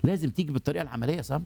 لازم تيجي بالطريقه العمليه صح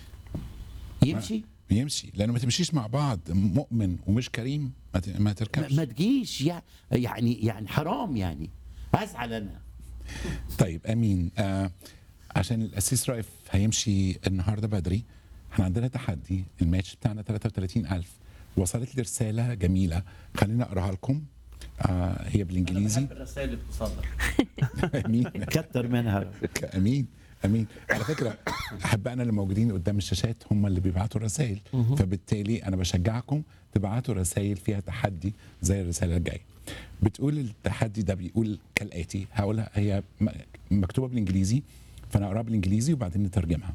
يمشي يمشي لانه ما تمشيش مع بعض مؤمن ومش كريم ما ت- ما ما, تركبش ما تجيش يع- يعني يعني حرام يعني ازعل انا طيب امين آه عشان الاسيس رائف هيمشي النهارده بدري احنا عندنا تحدي الماتش بتاعنا 33000 وصلت لي رساله جميله خلينا اقراها لكم آه هي بالانجليزي الرسائل اللي بتصدر امين كتر منها امين امين على فكره احبائنا اللي موجودين قدام الشاشات هم اللي بيبعتوا رسائل فبالتالي انا بشجعكم تبعتوا رسائل فيها تحدي زي الرساله الجايه بتقول التحدي ده بيقول كالاتي هقولها هي م- مكتوبه بالانجليزي فانا اقراها بالانجليزي وبعدين نترجمها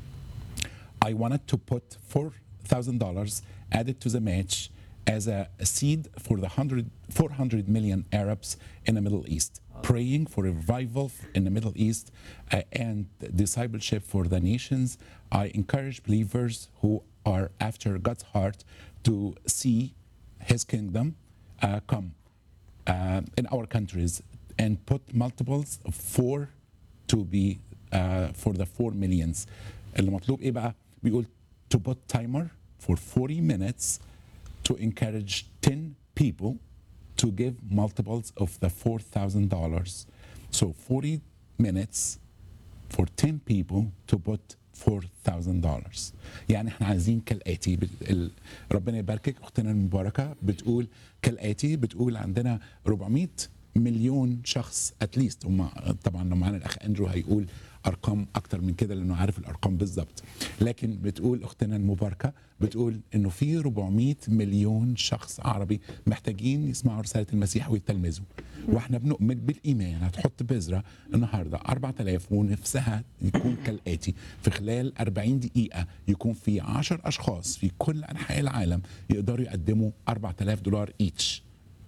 I wanted to put $4,000 added to the match as a seed for the 100, 400 million Arabs in the Middle East, praying for revival in the Middle East uh, and discipleship for the nations. I encourage believers who are after God's heart to see his kingdom uh, come uh, in our countries and put multiples of four to be uh, for the 4 millions اللي مطلوب ايه بقى بيقول to put timer for 40 minutes to encourage 10 people to give multiples of the $4,000 so 40 minutes for 10 people to put $4,000 يعني احنا عايزين كالاتي بت- ال- ربنا يباركك اختنا المباركه بتقول كالاتي بتقول عندنا 400 مليون شخص اتليست هم طبعا لو معانا الاخ اندرو هيقول ارقام اكتر من كده لانه عارف الارقام بالظبط لكن بتقول اختنا المباركه بتقول انه في 400 مليون شخص عربي محتاجين يسمعوا رساله المسيح ويتلمذوا واحنا بنؤمن بالايمان هتحط بذره النهارده 4000 ونفسها يكون كالاتي في خلال 40 دقيقه يكون في 10 اشخاص في كل انحاء العالم يقدروا يقدموا 4000 دولار ايتش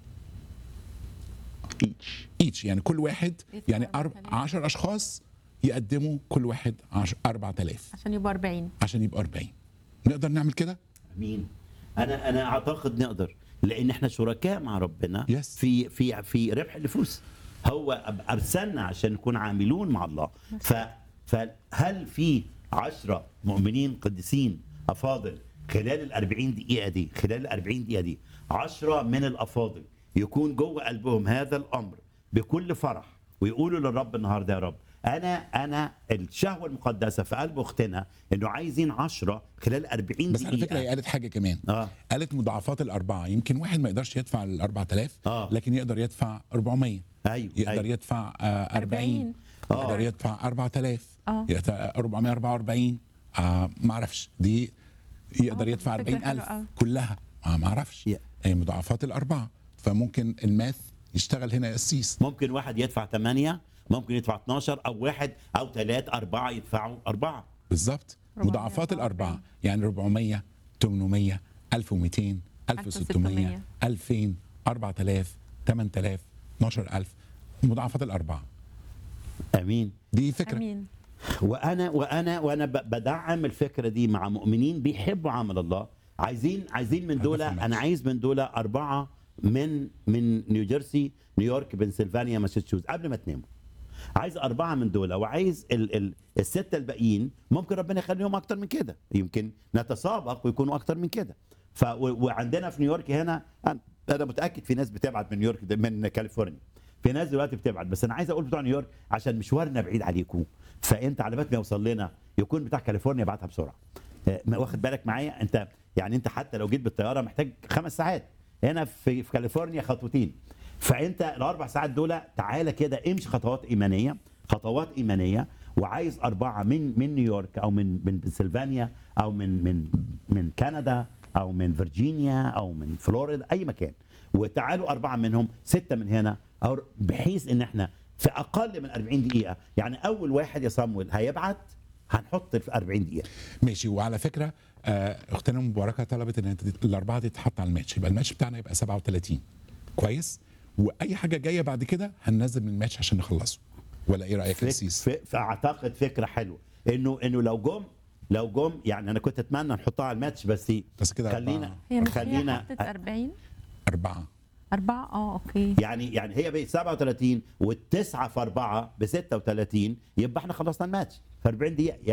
ايتش ايتش يعني كل واحد يدفع يعني 4000. 10 اشخاص يقدموا كل واحد 10 4000 عشان يبقوا 40 عشان يبقى 40 نقدر نعمل كده مين انا انا اعتقد نقدر لان احنا شركاء مع ربنا Yes. في في في ربح النفوس هو أب- ارسلنا عشان نكون عاملون مع الله ف فهل في عشرة مؤمنين قديسين افاضل خلال ال 40 دقيقه دي خلال ال 40 دقيقه دي عشرة من الافاضل يكون جوه قلبهم هذا الامر بكل فرح ويقولوا للرب النهارده يا رب انا انا الشهوه المقدسه في قلب اختنا انه عايزين عشرة خلال 40 بس دقيقه على فكره هي قالت حاجه كمان اه قالت مضاعفات الاربعه يمكن واحد ما يقدرش يدفع ال 4000 آه. لكن يقدر يدفع 400 ايوه يقدر أيوة. يدفع آه 40 آه. يقدر يدفع 4000 آه. يقدر 444 آه ما اعرفش دي يقدر آه، يدفع فكرة 40000 حلوة أوي. كلها آه ما اعرفش Yeah. هي مضاعفات الاربعه فممكن الماث يشتغل هنا يا قسيس ممكن واحد يدفع 8 ممكن يدفع 12 او واحد او ثلاثة أربعة يدفعوا أربعة بالظبط 444. مضاعفات الاربعه يعني 400 800 1200 1600 2000 4000 8000 12000 مضاعفات الاربعه امين دي فكره امين وانا وانا وانا ب- بدعم الفكره دي مع مؤمنين بيحبوا عمل الله عايزين عايزين من دول هدف الماتش. انا عايز من دول اربعه من من نيوجيرسي نيويورك بنسلفانيا ماساتشوز قبل ما تناموا عايز أربعة من دول وعايز ال ال الستة الباقيين ممكن ربنا يخليهم أكتر من كده يمكن نتسابق ويكونوا أكتر من كده ف و- وعندنا في نيويورك هنا أنا- أنا متأكد في ناس بتبعت من نيويورك من كاليفورنيا في ناس دلوقتي بتبعت بس أنا عايز أقول بتوع نيويورك عشان مشوارنا بعيد عليكم فأنت على بال ما يوصل لنا يكون بتاع كاليفورنيا ابعتها بسرعة آه، ما واخد بالك معايا أنت يعني أنت حتى لو جيت بالطيارة محتاج خمس ساعات هنا في في كاليفورنيا خطوتين فانت الاربع ساعات دول تعالى كده امشي خطوات ايمانيه خطوات ايمانيه وعايز اربعه من من نيويورك او من من بنسلفانيا او من من من كندا او من فيرجينيا او من فلوريدا اي مكان وتعالوا اربعه منهم سته من هنا او بحيث ان احنا في اقل من 40 دقيقه يعني اول واحد يا صامويل هيبعت هنحط في 40 دقيقه ماشي وعلى فكره آه، اختنا مباركه طلبت ان انت الاربعه دي تتحط على الماتش يبقى الماتش بتاعنا يبقى 37 كويس واي حاجه جايه بعد كده هننزل من الماتش عشان نخلصه ولا ايه رايك يا فك... قسيس ف... فاعتقد فكره حلوه انه انه لو جم لو جم يعني انا كنت اتمنى نحطها على الماتش بس بس كده خلينا أربعة. هي مش خلينا هي حطت 40 اربعه أربعة اه اوكي يعني يعني هي بقت 37 والتسعه في اربعه ب 36 يبقى احنا خلصنا الماتش في 40 دقيقه